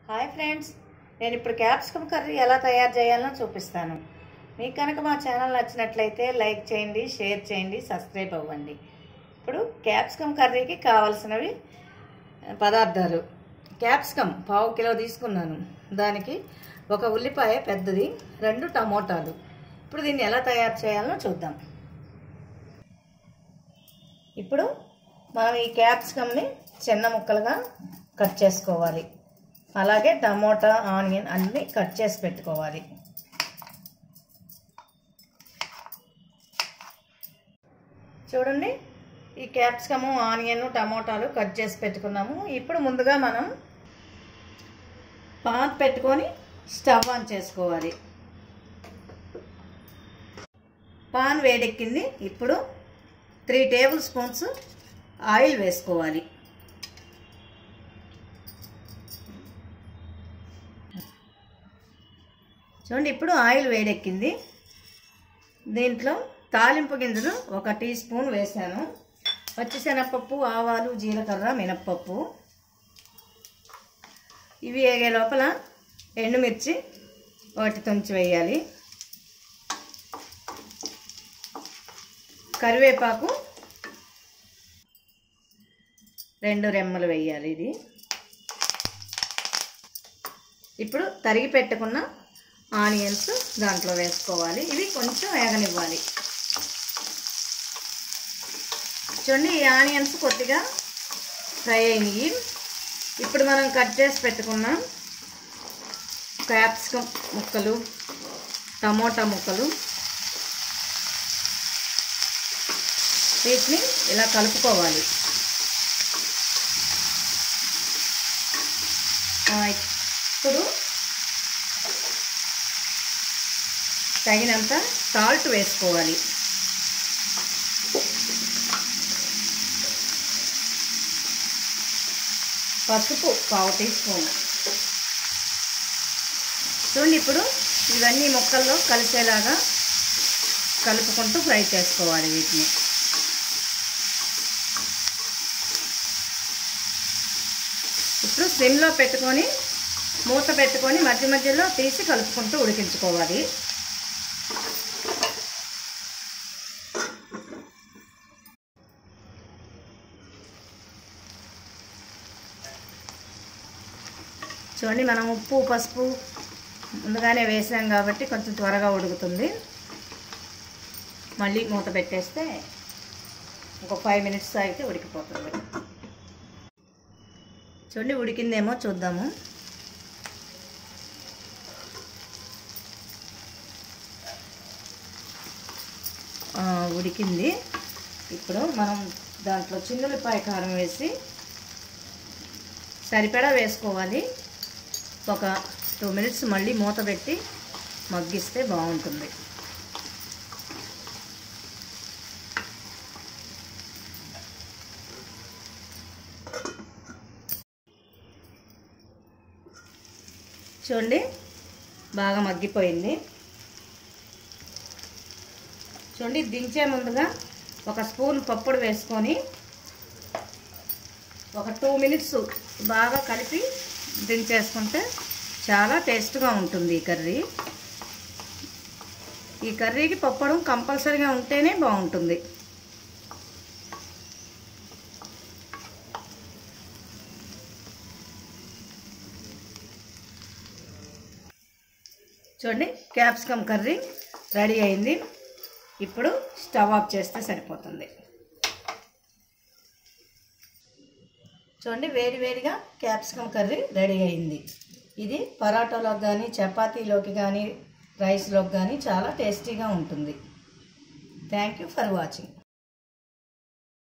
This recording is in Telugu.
హాయ్ ఫ్రెండ్స్ నేను ఇప్పుడు క్యాప్సికమ్ కర్రీ ఎలా తయారు చేయాలో చూపిస్తాను మీకు కనుక మా ఛానల్ నచ్చినట్లయితే లైక్ చేయండి షేర్ చేయండి సబ్స్క్రైబ్ అవ్వండి ఇప్పుడు క్యాప్సికమ్ కర్రీకి కావలసినవి పదార్థాలు క్యాప్సికమ్ పావు కిలో తీసుకున్నాను దానికి ఒక ఉల్లిపాయ పెద్దది రెండు టమోటాలు ఇప్పుడు దీన్ని ఎలా తయారు చేయాలో చూద్దాం ఇప్పుడు మనం ఈ క్యాప్సికమ్ని చిన్న ముక్కలుగా కట్ చేసుకోవాలి అలాగే టమోటా ఆనియన్ అన్నీ కట్ చేసి పెట్టుకోవాలి చూడండి ఈ క్యాప్సికము ఆనియన్ టమోటాలు కట్ చేసి పెట్టుకున్నాము ఇప్పుడు ముందుగా మనం పాన్ పెట్టుకొని స్టవ్ ఆన్ చేసుకోవాలి పాన్ వేడెక్కింది ఇప్పుడు త్రీ టేబుల్ స్పూన్స్ ఆయిల్ వేసుకోవాలి చూడండి ఇప్పుడు ఆయిల్ వేడెక్కింది దీంట్లో తాలింపు గింజలు ఒక టీ స్పూన్ వేసాను పచ్చిశనగపప్పు ఆవాలు జీలకర్ర మినప్పప్పు ఇవి వేగే లోపల ఎండుమిర్చి వాటి తుంచి వేయాలి కరివేపాకు రెండు రెమ్మలు వేయాలి ఇది ఇప్పుడు తరిగి పెట్టుకున్న ఆనియన్స్ దాంట్లో వేసుకోవాలి ఇవి కొంచెం వేగనివ్వాలి చూడండి ఈ ఆనియన్స్ కొద్దిగా ఫ్రై అయినాయి ఇప్పుడు మనం కట్ చేసి పెట్టుకున్న క్యాప్సికమ్ ముక్కలు టమోటా ముక్కలు వీటిని ఇలా కలుపుకోవాలి ఇప్పుడు తగినంత సాల్ట్ వేసుకోవాలి పసుపు పావు టీ స్పూన్ చూడండి ఇప్పుడు ఇవన్నీ ముక్కల్లో కలిసేలాగా కలుపుకుంటూ ఫ్రై చేసుకోవాలి వీటిని ఇప్పుడు సిమ్లో పెట్టుకొని మూత పెట్టుకొని మధ్య మధ్యలో తీసి కలుపుకుంటూ ఉడికించుకోవాలి చూడండి మనం ఉప్పు పసుపు ముందుగానే వేసాం కాబట్టి కొంచెం త్వరగా ఉడుకుతుంది మళ్ళీ మూత పెట్టేస్తే ఒక ఫైవ్ మినిట్స్ అయితే ఉడికిపోతుంది చూడండి ఉడికిందేమో చూద్దాము ఉడికింది ఇప్పుడు మనం దాంట్లో చిన్నులపాయ కారం వేసి సరిపడా వేసుకోవాలి ఒక టూ మినిట్స్ మళ్ళీ మూత పెట్టి మగ్గిస్తే బాగుంటుంది చూడండి బాగా మగ్గిపోయింది చూడండి దించే ముందుగా ఒక స్పూన్ పప్పుడు వేసుకొని ఒక టూ మినిట్స్ బాగా కలిపి దించేసుకుంటే చాలా టేస్ట్గా ఉంటుంది ఈ కర్రీ ఈ కర్రీకి పప్పడం కంపల్సరీగా ఉంటేనే బాగుంటుంది చూడండి క్యాప్సికమ్ కర్రీ రెడీ అయింది ఇప్పుడు స్టవ్ ఆఫ్ చేస్తే సరిపోతుంది చూడండి వేడి వేడిగా క్యాప్సికమ్ కర్రీ రెడీ అయింది ఇది పరాటాలోకి కానీ చపాతీలోకి కానీ రైస్లోకి కానీ చాలా టేస్టీగా ఉంటుంది థ్యాంక్ యూ ఫర్ వాచింగ్